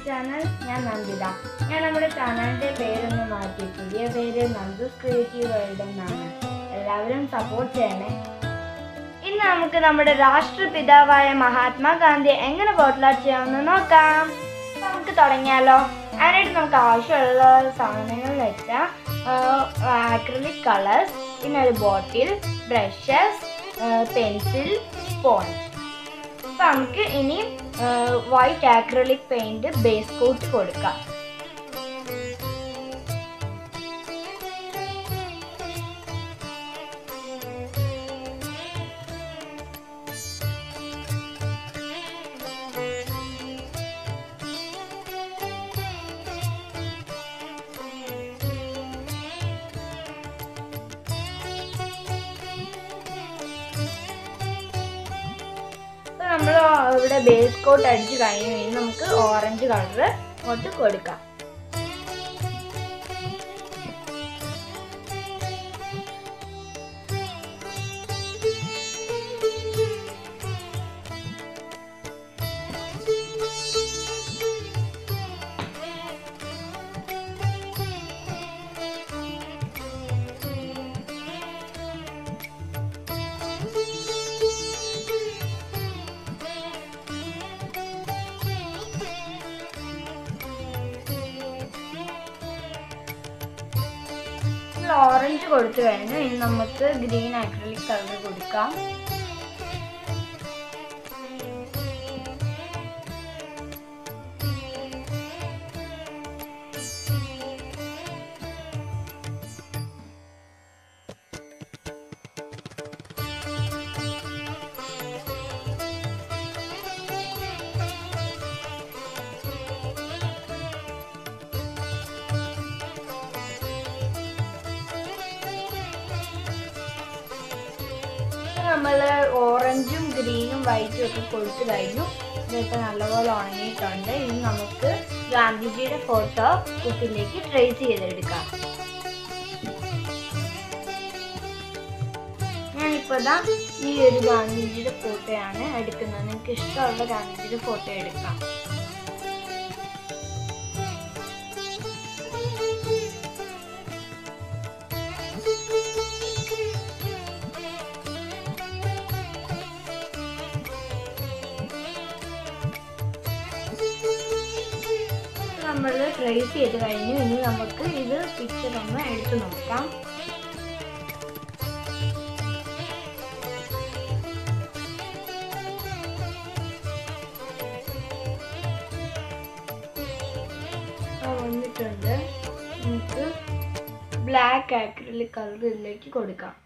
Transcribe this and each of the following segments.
channel ഞാൻ നന്ദിത ഞാൻ നമ്മുടെ ചാനലിന്റെ പേരൊന്ന് മാറ്റി പുതിയ പേര് നന്ദുസ് ക്രിയേറ്റീവ് വേൾഡ് എന്നാണ് എല്ലാവരും സപ്പോർട്ട് ചെയ്യണേ ഇന്ന് നമുക്ക് നമ്മുടെ രാഷ്ട്രപിതാവായ മഹാത്മാഗാന്ധി എങ്ങനെ പോർട്ട്ലാറ്റ് ചെയ്യാമെന്ന് നോക്കാം അപ്പൊ നമുക്ക് തുടങ്ങിയാലോ അതിനായിട്ട് നമുക്ക് ആവശ്യമുള്ള സാധനങ്ങൾ വെച്ചാൽ ആക്രിലിക് കളേഴ്സ് പിന്നെ ഒരു ബോട്ടിൽ ബ്രഷസ് പെൻസിൽ സ്പോഞ്ച് അപ്പൊ നമുക്ക് ഇനി white acrylic paint base coat കൊടുക്കാം അപ്പൊ നമ്മൾ ഇവിടെ ബേസ് കോട്ട് അടിച്ച് കഴിഞ്ഞ് കഴിഞ്ഞ് നമുക്ക് ഓറഞ്ച് കളർ ഇങ്ങോട്ട് കൊടുക്കാം നമ്മൾ ഓറഞ്ച് കൊടുത്തു കഴിഞ്ഞു ഇനി നമുക്ക് ഗ്രീൻ ആക്രിലിക് കളർ കൊടുക്കാം നമ്മൾ ഓറഞ്ചും ഗ്രീനും വൈറ്റും ഒക്കെ കൊടുത്തു കഴിഞ്ഞു ഇതൊക്കെ നല്ലപോലെ ഉണങ്ങിയിട്ടുണ്ട് ഇനി നമുക്ക് ഗാന്ധിജിയുടെ ഫോട്ടോ കുപ്പിലേക്ക് ട്രേസ് ചെയ്തെടുക്കാം ഞാനിപ്പോൾ ദാ ഈ ഒരു ഗാന്ധിജിയുടെ ഫോട്ടോയാണ് എടുക്കുന്നത് നിങ്ങൾക്ക് ഇഷ്ടമുള്ള ഗാന്ധിജിയുടെ ഫോട്ടോ എടുക്കാം നമ്മൾ ട്രേസ് ചെയ്ത് കഴിഞ്ഞു ഇനി നമുക്ക് ഇത് പിക്ചർ ഒന്ന് എടുത്തു നോക്കാം ആ, വന്നിട്ടുണ്ട് നമുക്ക് ബ്ലാക്ക് ആക്രിലിക് കളർ ഇതിലേക്ക് കൊടുക്കാം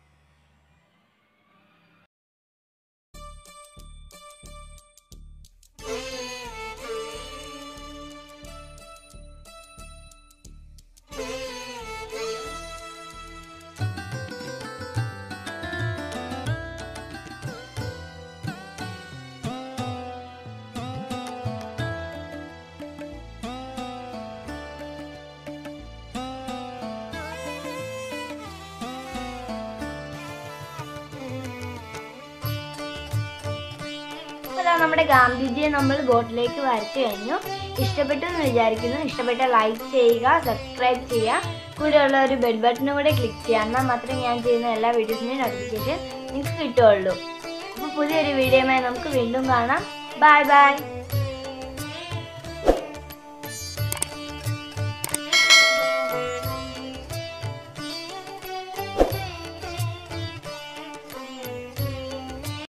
അപ്പോൾ ദാ നമ്മുടെ ഗാന്ധിജിയെ നമ്മൾ ബോട്ടിലേക്ക് വരച്ചു കഴിഞ്ഞു ഇഷ്ടപ്പെട്ടു എന്ന് വിചാരിക്കുന്നു ഇഷ്ടപ്പെട്ട ലൈക്ക് ചെയ്യുക സബ്സ്ക്രൈബ് ചെയ്യുക കൂടെയുള്ള ഒരു ബെൽ ബട്ടനും കൂടെ ക്ലിക്ക് ചെയ്യുക എന്നാൽ മാത്രമേ ഞാൻ ചെയ്യുന്ന എല്ലാ വീഡിയോസിൻ്റെയും നോട്ടിഫിക്കേഷൻ നിങ്ങൾക്ക് കിട്ടുകയുള്ളൂ അപ്പോൾ പുതിയൊരു വീഡിയോയുമായി നമുക്ക് വീണ്ടും കാണാം ബൈ ബൈ